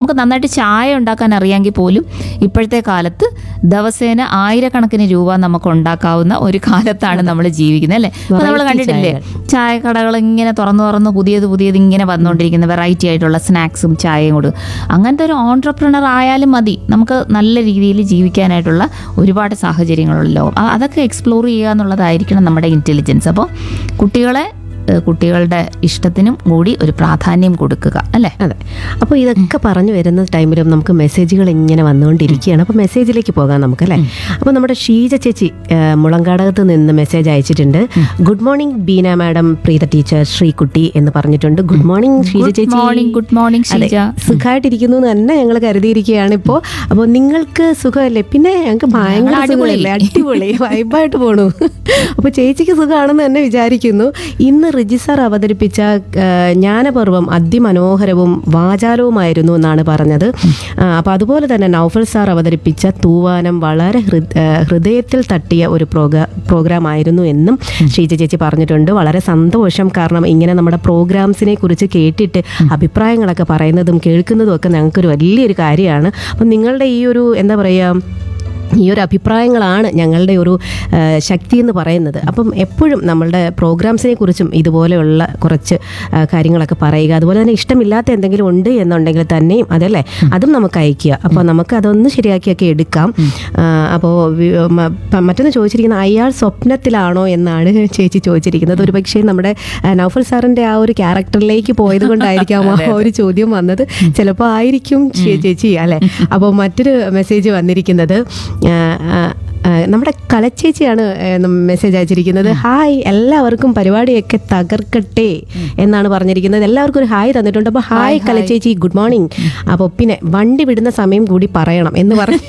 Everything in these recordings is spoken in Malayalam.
നമുക്ക് നന്നായിട്ട് ചായ ഉണ്ടാക്കാൻ അറിയാമെങ്കിൽ പോലും ഇപ്പോഴത്തെ കാലത്ത് ദിവസേന ആയിരക്കണക്കിന് രൂപ നമുക്ക് ഉണ്ടാക്കാവുന്ന ഒരു കാലത്താണ് നമ്മൾ ജീവിക്കുന്നത് അല്ലേ അപ്പോൾ നമ്മൾ Variety കണ്ടിട്ടില്ലേ ചായക്കടകൾ ഇങ്ങനെ തുറന്നു തുറന്ന് പുതിയത് പുതിയത് ഇങ്ങനെ വന്നുകൊണ്ടിരിക്കുന്ന വെറൈറ്റി ആയിട്ടുള്ള സ്നാക്സും ചായയും കൊടുക്കും അങ്ങനത്തെ ഒരു ഓൺട്രപ്രണർ ആയാലും മതി നമുക്ക് നല്ല രീതിയിൽ ജീവിക്കാനായിട്ടുള്ള ഒരുപാട് സാഹചര്യങ്ങളുള്ള ലോകം ആ- അതൊക്കെ എക്സ്പ്ലോർ ചെയ്യുക എന്നുള്ളതായിരിക്കണം നമ്മുടെ ഇൻ്റലിജൻസ് അപ്പോൾ കുട്ടികളെ ഏഹ്, കുട്ടികളുടെ ഇഷ്ടത്തിനും കൂടി ഒരു പ്രാധാന്യം കൊടുക്കുക അല്ലേ അതെ അപ്പോൾ ഇതൊക്കെ പറഞ്ഞു വരുന്ന ടൈമിലും നമുക്ക് മെസ്സേജുകൾ ഇങ്ങനെ വന്നുകൊണ്ടിരിക്കുകയാണ് അപ്പോൾ മെസ്സേജിലേക്ക് പോകാം നമുക്കല്ലേ അപ്പോൾ നമ്മുടെ ഷീജ ചേച്ചി ആ, മുളങ്കാടകത്ത് നിന്ന് മെസ്സേജ് അയച്ചിട്ടുണ്ട് good morning Beena madam Preetha teacher Sreekutty എന്ന് പറഞ്ഞിട്ടുണ്ട് ഗുഡ് മോർണിംഗ് ഷീജ ഗുഡ് ചേച്ചി മോർണിംഗ് ഗുഡ് മോർണിംഗ് അതെ ഷീജ സുഖമായിട്ടിരിക്കുന്നു എന്ന് തന്നെ ഞങ്ങൾ കരുതിയിരിക്കുകയാണ് ഇപ്പോൾ അപ്പോൾ നിങ്ങൾക്ക് സുഖമല്ലേ പിന്നെ ഞങ്ങൾക്ക് ഭയങ്കര അടിപൊളി. സുഖമല്ലേ അടിപൊളി വൈബായിട്ട് പോണു അപ്പോൾ ചേച്ചിക്ക് സുഖമാണെന്ന് തന്നെ വിചാരിക്കുന്നു ഇന്ന് റിജി സാർ അവതരിപ്പിച്ച ആ, ജ്ഞാനപർവം അതിമനോഹരവും വാചാലവുമായിരുന്നു എന്നാണ് പറഞ്ഞത് അപ്പോൾ അതുപോലെ തന്നെ നൗഫൽ സാർ അവതരിപ്പിച്ച തൂവാനം വളരെ ഹൃദ- ആ, ഹൃദയത്തിൽ തട്ടിയ ഒരു പ്രോഗ്രാ പ്രോഗ്രാം ആയിരുന്നു എന്നും ഷീജ ചേച്ചി പറഞ്ഞിട്ടുണ്ട് വളരെ സന്തോഷം കാരണം ഇങ്ങനെ നമ്മുടെ പ്രോഗ്രാംസിനെ കുറിച്ച് കേട്ടിട്ട് അഭിപ്രായങ്ങളൊക്കെ പറയുന്നതും കേൾക്കുന്നതും ഒക്കെ ഞങ്ങൾക്കൊരു വലിയൊരു കാര്യമാണ് അപ്പം നിങ്ങളുടെ ഈ ഒരു എന്താ പറയുക ഈ ഒരു അഭിപ്രായങ്ങളാണ് ഞങ്ങളുടെ ഒരു ആ, ശക്തി എന്ന് പറയുന്നത് അപ്പം എപ്പോഴും നമ്മളുടെ പ്രോഗ്രാംസിനെ കുറിച്ചും ഇതുപോലെയുള്ള കുറച്ച് ആ, കാര്യങ്ങളൊക്കെ പറയുക അതുപോലെ തന്നെ ഇഷ്ടമില്ലാത്ത എന്തെങ്കിലും ഉണ്ട് എന്നുണ്ടെങ്കിൽ തന്നെയും അതല്ലേ അതും നമുക്ക് അയക്കുക അപ്പോൾ നമുക്ക് അതൊന്ന് ശരിയാക്കിയൊക്കെ എടുക്കാം ആ, അപ്പോൾ വി- മ- പ- മറ്റൊന്ന് ചോദിച്ചിരിക്കുന്ന അയാൾ സ്വപ്നത്തിലാണോ എന്നാണ് ചേച്ചി ചോദിച്ചിരിക്കുന്നത് ഒരു പക്ഷേ നമ്മുടെ ആ, നൗഫൽ സാറിൻ്റെ ആ ഒരു ക്യാരക്ടറിലേക്ക് പോയത് കൊണ്ടായിരിക്കാം ആ ഒരു ചോദ്യം വന്നത് ചിലപ്പോൾ ആയിരിക്കും ചേ- ചേച്ചി അല്ലെ അപ്പോൾ മറ്റൊരു മെസ്സേജ് വന്നിരിക്കുന്നത് ആ, ആ, ആ, നമ്മുടെ കലച്ചേച്ചിയാണ് മെസ്സേജ് അയച്ചിരിക്കുന്നത് ഹായ് എല്ലാവർക്കും പരിപാടിയൊക്കെ തകർക്കട്ടെ എന്നാണ് പറഞ്ഞിരിക്കുന്നത് എല്ലാവർക്കും ഒരു ഹായ് തന്നിട്ടുണ്ട് അപ്പോൾ ഹായ് കലച്ചേച്ചി ഗുഡ് മോർണിംഗ് അപ്പോൾ പിന്നെ വണ്ടി വിടുന്ന സമയം കൂടി പറയണം എന്ന് പറഞ്ഞു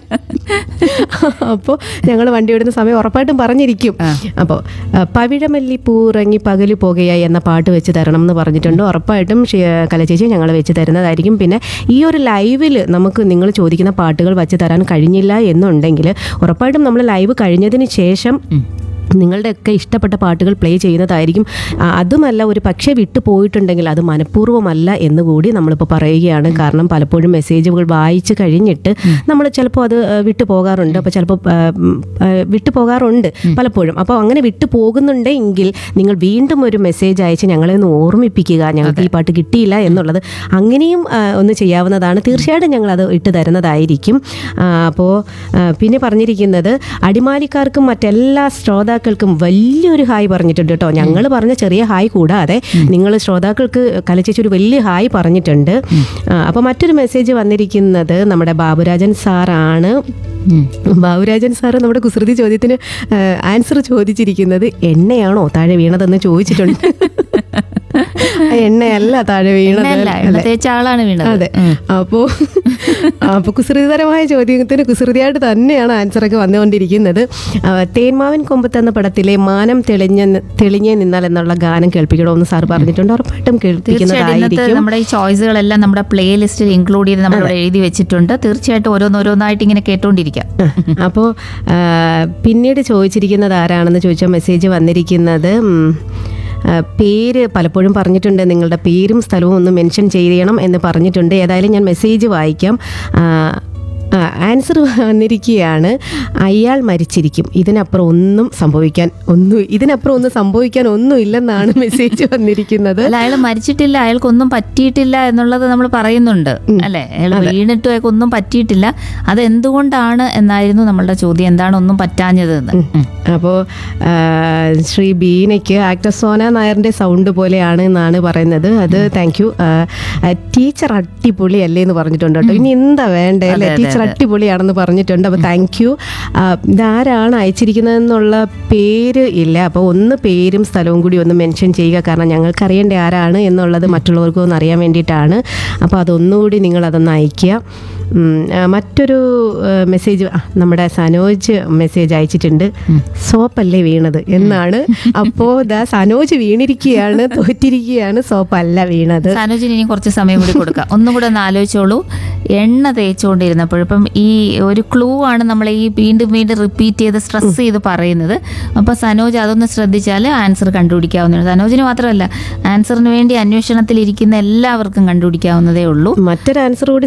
അപ്പോൾ ഞങ്ങൾ വണ്ടി വിടുന്ന സമയം ഉറപ്പായിട്ടും പറഞ്ഞിരിക്കും അപ്പോൾ പവിഴമല്ലി പൂറങ്ങി പകല് പോകുകയായി എന്ന പാട്ട് വെച്ച് തരണം എന്ന് പറഞ്ഞിട്ടുണ്ട് ഉറപ്പായിട്ടും ഷി- കലചേച്ചി ഞങ്ങൾ വെച്ച് തരുന്നതായിരിക്കും പിന്നെ ഈ ഒരു ലൈവിൽ നമുക്ക് നിങ്ങൾ ചോദിക്കുന്ന പാട്ടുകൾ വെച്ച് തരാൻ കഴിഞ്ഞില്ല എന്നുണ്ടെങ്കിൽ ഉറപ്പായിട്ടും നമ്മൾ ലൈവ് കഴിഞ്ഞതിന് ശേഷം നിങ്ങളുടെയൊക്കെ ഇഷ്ടപ്പെട്ട പാട്ടുകൾ പ്ലേ ചെയ്യുന്നതായിരിക്കും ആ, അതുമല്ല ഒരു പക്ഷേ വിട്ടു പോയിട്ടുണ്ടെങ്കിൽ അത് മനഃപൂർവ്വമല്ല എന്ന് കൂടി നമ്മളിപ്പോൾ പറയുകയാണ് കാരണം പലപ്പോഴും മെസ്സേജുകൾ വായിച്ച് കഴിഞ്ഞിട്ട് നമ്മൾ ചിലപ്പോൾ അത് ആ, വിട്ടു പോകാറുണ്ട് അപ്പോൾ ചിലപ്പോൾ ആ, ഉം, ആ, വിട്ടു പോകാറുണ്ട് പലപ്പോഴും അപ്പോൾ അങ്ങനെ വിട്ടു പോകുന്നുണ്ടെങ്കിൽ നിങ്ങൾ വീണ്ടും ഒരു മെസ്സേജ് അയച്ച് ഞങ്ങളെ ഒന്ന് ഓർമ്മിപ്പിക്കുക ഞങ്ങൾക്ക് ഈ പാട്ട് കിട്ടിയില്ല എന്നുള്ളത് അങ്ങനെയും ആ, ഒന്ന് ചെയ്യാവുന്നതാണ് തീർച്ചയായിട്ടും ഞങ്ങൾ അത് ഇട്ട് തരുന്നതായിരിക്കും അപ്പോൾ പിന്നെ പറഞ്ഞിരിക്കുന്നത് അടിമാലിക്കാർക്കും മറ്റെല്ലാ ശ്രോതാക്കൾക്കും വലിയൊരു ഹായ് പറഞ്ഞിട്ടുണ്ട് കേട്ടോ ഞങ്ങൾ പറഞ്ഞ ചെറിയ ഹായ് കൂടാതെ നിങ്ങൾ ശ്രോതാക്കൾക്ക് കലച്ചേച്ചി ഒരു വലിയ ഹായ് പറഞ്ഞിട്ടുണ്ട് അപ്പോൾ മറ്റൊരു മെസ്സേജ് വന്നിരിക്കുന്നത് നമ്മുടെ ബാബുരാജൻ സാറാണ് ബാബുരാജൻ സാറ് നമ്മുടെ കുസൃതി ചോദ്യത്തിന് ആൻസർ ചോദിച്ചിരിക്കുന്നത് എണ്ണയാണോ താഴെ വീണതെന്ന് ചോദിച്ചിട്ടുണ്ട് ആ എണ്ണയല്ല താഴെ വീണത് എണ്ണയല്ല, എണ്ണ അല്ലേ? തേച്ച ആളാണ് വീണത് അതെ അപ്പോ അപ്പൊ കുസൃതിതരമായ ചോദ്യത്തിന് കുസൃതിയായിട്ട് തന്നെയാണ് ആൻസർ ഒക്കെ വന്നുകൊണ്ടിരിക്കുന്നത് ആ, തേന്മാവിൻ കൊമ്പത്ത് എന്ന പടത്തിലെ മാനം തെളിഞ്ഞ തെളിഞ്ഞേ നിന്നാൽ എന്നുള്ള ഗാനം കേൾപ്പിക്കണമെന്ന് സാർ പറഞ്ഞിട്ടുണ്ട് ഉറപ്പായിട്ടും തീർച്ചയായിട്ടും ഇന്നത്തെ കേൾപ്പിക്കുന്നതായിരിക്കും നമ്മുടെ ഈ ചോയ്സുകളെല്ലാം നമ്മുടെ പ്ലേ ലിസ്റ്റിൽ ഇൻക്ലൂഡ് ചെയ്ത് നമ്മളിവിടെ എഴുതി വെച്ചിട്ടുണ്ട് തീർച്ചയായിട്ടും ഓരോന്നോരോന്നായിട്ട് ഇങ്ങനെ കേട്ടോണ്ടിരിക്കാം അപ്പോൾ പിന്നീട് ചോദിച്ചിരിക്കുന്നത് ആരാണെന്ന് ചോദിച്ചാൽ മെസ്സേജ് വന്നിരിക്കുന്നത് ഉം, ആ, പേര് പലപ്പോഴും പറഞ്ഞിട്ടുണ്ട് നിങ്ങളുടെ പേരും സ്ഥലവും ഒന്ന് മെൻഷൻ ചെയ്യണം എന്ന് പറഞ്ഞിട്ടുണ്ട് ഏതായാലും ഞാൻ മെസ്സേജ് വായിക്കാം ആ, ആൻസർ വന്നിരിക്കുകയാണ് അയാൾ മരിച്ചിരിക്കും ഇതിനപ്പുറം ഒന്നും സംഭവിക്കാൻ ഒന്നും ഇതിനപ്പുറം ഒന്നും സംഭവിക്കാൻ ഒന്നും ഇല്ലെന്നാണ് മെസ്സേജ് വന്നിരിക്കുന്നത് അല്ല അയാൾ മരിച്ചിട്ടില്ല അയാൾക്കൊന്നും പറ്റിയിട്ടില്ല എന്നുള്ളത് നമ്മൾ പറയുന്നുണ്ട് അല്ലെ അയാൾ വീണിട്ടും അയാൾക്ക് ഒന്നും പറ്റിയിട്ടില്ല അത് എന്തുകൊണ്ടാണ് എന്നായിരുന്നു നമ്മളുടെ ചോദ്യം എന്താണ് ഒന്നും പറ്റാഞ്ഞത് എന്ന് ഉം. അപ്പോൾ ശ്രീ ബീനയ്ക്ക് ആക്ടർ സോന നായറിൻ്റെ സൗണ്ട് പോലെയാണ് എന്നാണ് പറയുന്നത് അത് താങ്ക് യു ടീച്ചർ അടിപൊളി അല്ലേ എന്ന് പറഞ്ഞിട്ടുണ്ട് കേട്ടോ ഇനി എന്താ വേണ്ടേ അല്ലേ ടീച്ചർ അടിപൊളിയാണെന്ന് പറഞ്ഞിട്ടുണ്ട് അപ്പോൾ താങ്ക് യു ഇതാരാണ് അയച്ചിരിക്കുന്നതെന്നുള്ള പേര് ഇല്ല അപ്പോൾ ഒന്ന് പേരും സ്ഥലവും കൂടി ഒന്ന് മെൻഷൻ ചെയ്യുക കാരണം ഞങ്ങൾക്ക് അറിയേണ്ട ആരാണ് എന്നുള്ളത് മറ്റുള്ളവർക്കും ഒന്ന് അറിയാൻ വേണ്ടിയിട്ടാണ് അപ്പോൾ അതൊന്നുകൂടി നിങ്ങൾ അതൊന്ന് അയയ്ക്കുക ഉം, ആ, മറ്റൊരു മെസ്സേജ് നമ്മുടെ സനോജ് മെസ്സേജ് അയച്ചിട്ടുണ്ട് സോപ്പല്ലേ വീണത് എന്നാണ് അപ്പോൾ ദാ സനോജ് വീണിരിക്കുകയാണ് തോറ്റിരിക്കുകയാണ് സോപ്പല്ല വീണത് സനോജിന് ഇനി കുറച്ച് സമയം കൂടി കൊടുക്കാം ഒന്നും കൂടെ ഒന്ന് ആലോചിച്ചോളൂ എണ്ണ തേച്ചുകൊണ്ടിരുന്നപ്പോൾ ഇപ്പം ഈ ഒരു ക്ലൂ ആണ് നമ്മൾ ഈ വീണ്ടും വീണ്ടും റിപ്പീറ്റ് ചെയ്ത് സ്ട്രെസ് ചെയ്ത് പറയുന്നത് അപ്പോൾ സനോജ് അതൊന്ന് ശ്രദ്ധിച്ചാൽ ആൻസർ കണ്ടുപിടിക്കാവുന്നതാണ് സനോജിന് മാത്രമല്ല ആൻസറിന് വേണ്ടി അന്വേഷണത്തിൽ ഇരിക്കുന്ന എല്ലാവർക്കും കണ്ടുപിടിക്കാവുന്നതേ ഉള്ളൂ മറ്റൊരു ആൻസർ കൂടി